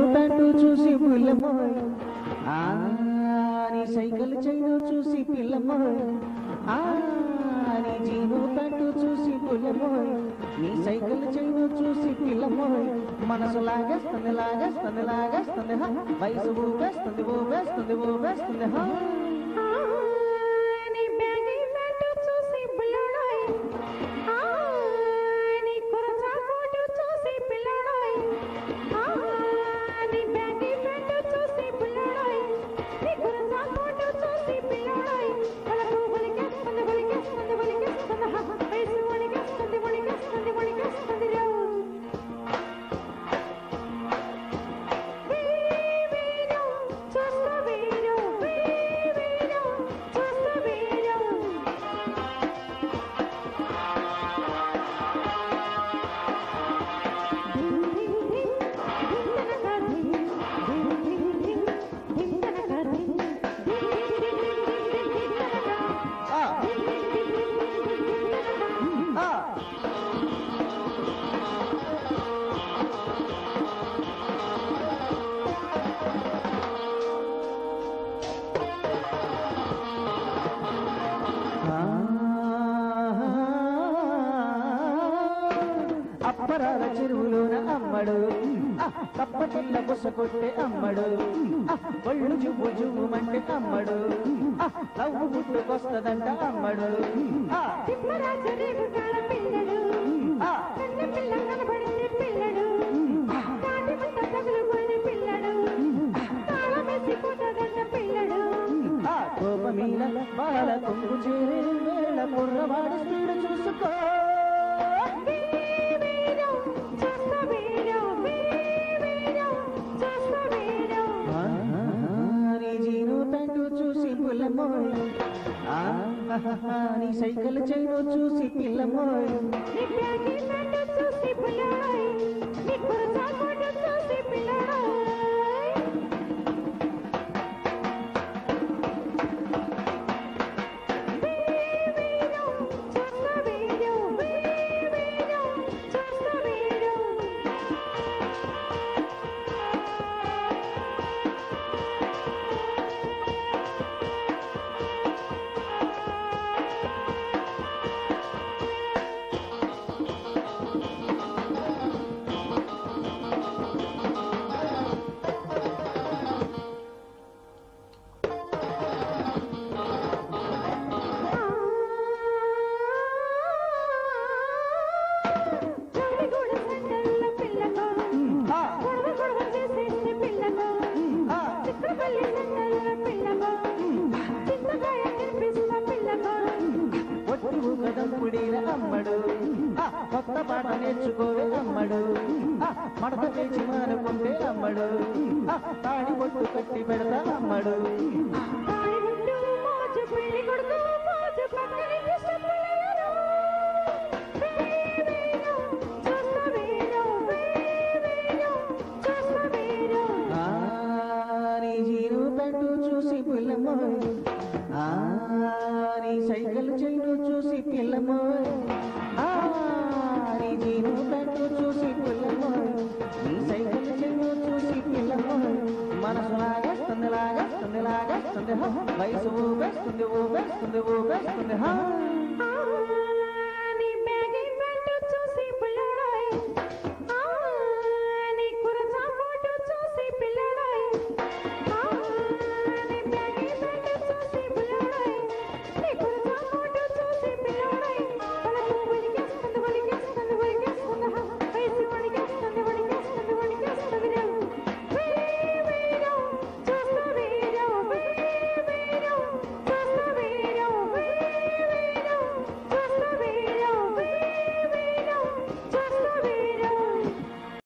Pant చూసి పిల్లమ్మోయ్ ఆ నీ సైకిల్ చైను చూసి పిల్లమ్మోయ్ ఆ నీ జీను ప్యాంటు చూసి పిల్లమ్మోయ్ నీ సైకిల్ చైను చూసి పిల్లమ్మోయ్ మనసు లాగేస్తుంది లాగేస్తుంది లాగేస్తుంది హా. వయసు ఊపేస్తుంది ఊపేస్తుంది ఊపేస్తుంది హా నీ బ్యాగీ ప్యాంటు చూసి పిల్లడోయ్ ఆ నీ కుర్చా కోటు చూసి పిల్లడోయ్ ఆ నీ బ్యాగీ ప్యాంటు చూసి పిల్లడోయ్ నీ కుర్చా కోటు చూసి పిల్లడోయ్ కలకు బలికేస్తుంది బలికేస్తుంది బలికేస్తుంది హా వయసు వణికేస్తుంది వణికేస్తుంది వణికేస్తుంది రో వీరు చూస్తా వీరు వీరు చూస్తా వీరు ఆ అప్పరాల చెరువులోన అమ్మడు ఆ, తప్పకిల్ల బుస కొట్టే అమ్మడు ఆ, ఒళ్ళు జువ్వు జువ్వుమంటే అమ్మడు ఆ, నవ్వు పుట్టుకొస్తదంట అమ్మడు ఆ, తిమ్మరాజరేగు కాడ పిల్లడు ఆ, కన్న పిల్ల కనబడితే పిల్లడు తాటి ముట్ట తగులుకొని పిల్లడు తాళమేసిపోతుందంట పిల్లడు ఆ, కోపమీల బాల కొంగు చేరే వేళ కుర్రవాడి స్పీడ్ చూసుకో వీరు చూస్తా వీరు వీరు చూస్తా వీరు ఆ, నీ జీను ప్యాంటు చూసి పుల్లమోయ్ ఆ, నీ సైకిల్ చైను చూసి పిల్లమోయ్ నీ బ్యాగీ ప్యాంటు చూసి పిల్లడోయ్ నీ కుర్చా కోటు చూసి పిల్లడోయ్ వీరు చూస్తా వీరు వీరు చూస్తా వీరు జోడిగూడ సందల్ల పిల్లకు ఆ, గొడవ గొడవ చేసేసి పిల్లకు ఆ, చిత్రపల్లి సందల్ల పిల్లకు చింతకాయ తినిపిస్తా పిల్లకు ఒట్టి ఊకదం పుడిన అమ్మడు ఆ, కొత్త పాట నేర్చుకోవే అమ్మడు ఆ, మడత చేసి మానుకుంటే అమ్మడు ఆ, తాడి బొట్టు కట్టి పెడతా అమ్మడు తాయి ముందు మోజు పెళ్లి కొడుకు మోజు పక్కని కృష్ణపుల్లయ్యను వేవేను చూస్తా వేరు వేవేను చూస్తా వేరు ఆ, నీ జీను ప్యాంటు చూసి పిల్లమోయ్ ఆ, నీ సైకిల్ చైను చూసి పిల్లమోయ్ ఆ, నీ జీను ప్యాంటు చూసి పిల్లమోయ్ నీ సైకిల్ చైను చూసి పిల్లమోయ్ మనసు లాగేస్తుంది లాగేస్తుంది లాగేస్తుంది హా. వయసు ఊపేస్తుంది ఊపేస్తుంది ఊపేస్తుంది హా